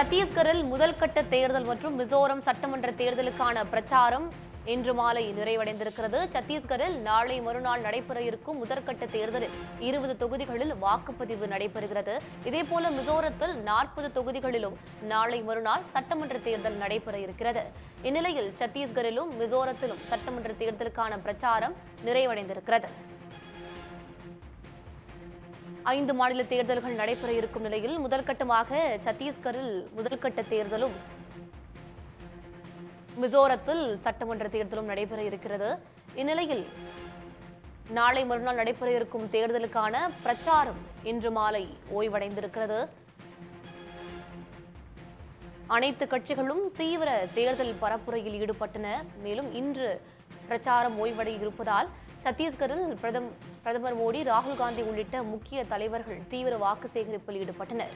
சத்தீஸ்கரில் முதல் கட்ட தேர்தல் மற்றும் மிசோரம் சட்டமன்ற தேர்தலுக்கான பிரச்சாரம் இன்று மாலை நிறைவடைந்திருக்கிறது சத்தீஸ்கரில் நாளை மறுநாள் நடைபெற இருக்கும் முதற்கட்ட தேர்தலில் இருபது தொகுதிகளில் வாக்குப்பதிவு நடைபெறுகிறது இதேபோல மிசோரத்தில் நாற்பது தொகுதிகளிலும் நாளை மறுநாள் சட்டமன்ற தேர்தல் நடைபெற இருக்கிறது இந்நிலையில் சத்தீஸ்கரிலும் மிசோரத்திலும் சட்டமன்ற தேர்தலுக்கான பிரச்சாரம் நிறைவடைந்திருக்கிறது ஐந்து மாநில தேர்தல்கள் நடைபெற இருக்கும் நிலையில் முதல்கட்டமாக சத்தீஸ்கரில் முதல்கட்ட தேர்தலும் மிசோரத்தில் சட்டமன்ற தேர்தலும் நடைபெற இருக்கிறது இந்நிலையில் நாளை மறுநாள் நடைபெற இருக்கும் தேர்தலுக்கான பிரச்சாரம் இன்று மாலை ஓய்வடைந்திருக்கிறது அனைத்து கட்சிகளும் தீவிர தேர்தல் பரப்புரையில் ஈடுபட்டன மேலும் இன்று பிரச்சாரம் ஓய்வடைய இருப்பதால் சத்தீஸ்கரில் பிரதம் பிரதமர் மோடி ராகுல் காந்தி உள்ளிட்ட முக்கிய தலைவர்கள் தீவிர வாக்கு சேகரிப்பில் ஈடுபட்டனர்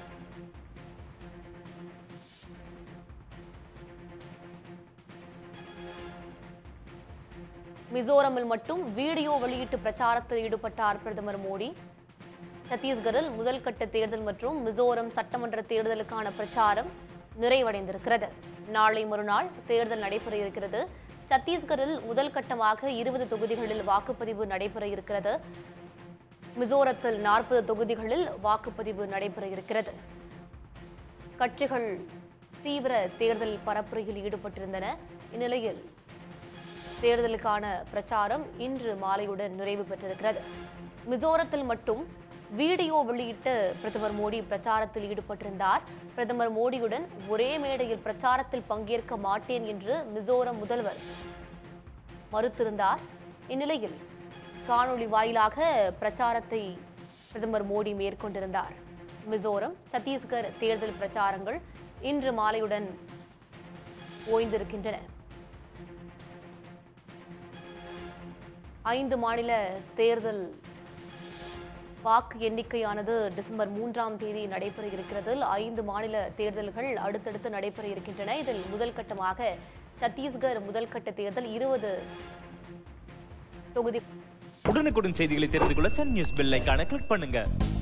மிசோரமில் மட்டும் வீடியோ வெளியிட்டு பிரச்சாரத்தில் ஈடுபட்டார் பிரதமர் மோடி சத்தீஸ்கரில் முதல் கட்ட தேர்தல் மற்றும் மிசோரம் சட்டமன்ற தேர்தலுக்கான பிரச்சாரம் நிறைவடைந்திருக்கிறது நாளை மறுநாள் தேர்தல் நடைபெற இருக்கிறது சத்தீஸ்கரில் முதல் கட்டமாக இருபது தொகுதிகளில் வாக்குப்பதிவு நடைபெற இருக்கிறது மிசோரத்தில் நாற்பது தொகுதிகளில் வாக்குப்பதிவு நடைபெற இருக்கிறது கட்சிகள் தீவிர தேர்தல் பரப்புரையில் ஈடுபட்டிருந்தன இந்நிலையில் தேர்தலுக்கான பிரச்சாரம் இன்று மாலையுடன் நிறைவு பெற்றிருக்கிறது மிசோரத்தில் மட்டும் வீடியோ வெளியிட்டு பிரதமர் மோடி பிரச்சாரத்தில் ஈடுபட்டிருந்தார் பிரதமர் மோடியுடன் ஒரே மேடையில் பிரச்சாரத்தில் பங்கேற்க மாட்டேன் என்று மிசோரம் முதல்வர் மறுத்திருந்தார் இந்நிலையில் காணொளி வாயிலாக பிரச்சாரத்தை பிரதமர் மோடி மேற்கொண்டிருந்தார் மிசோரம் சத்தீஸ்கர் தேர்தல் பிரச்சாரங்கள் இன்று மாலையுடன் ஓய்ந்திருக்கின்றன ஐந்து மாநில தேர்தல் வாக்கு எண்ணிக்கையானது டிசம்பர் மூன்றாம் தேதி நடைபெற இருக்கிறது ஐந்து மாநில தேர்தல்கள் அடுத்தடுத்து நடைபெற இருக்கின்றன இதில் முதல் கட்டமாக சத்தீஸ்கர் முதல் கட்ட தேர்தல் இருபது தொகுதி உடனுக்குடன் செய்திகளை தெரிந்து கொள்ள சன் நியூஸ் பெல் ஐகானை கிளிக் பண்ணுங்க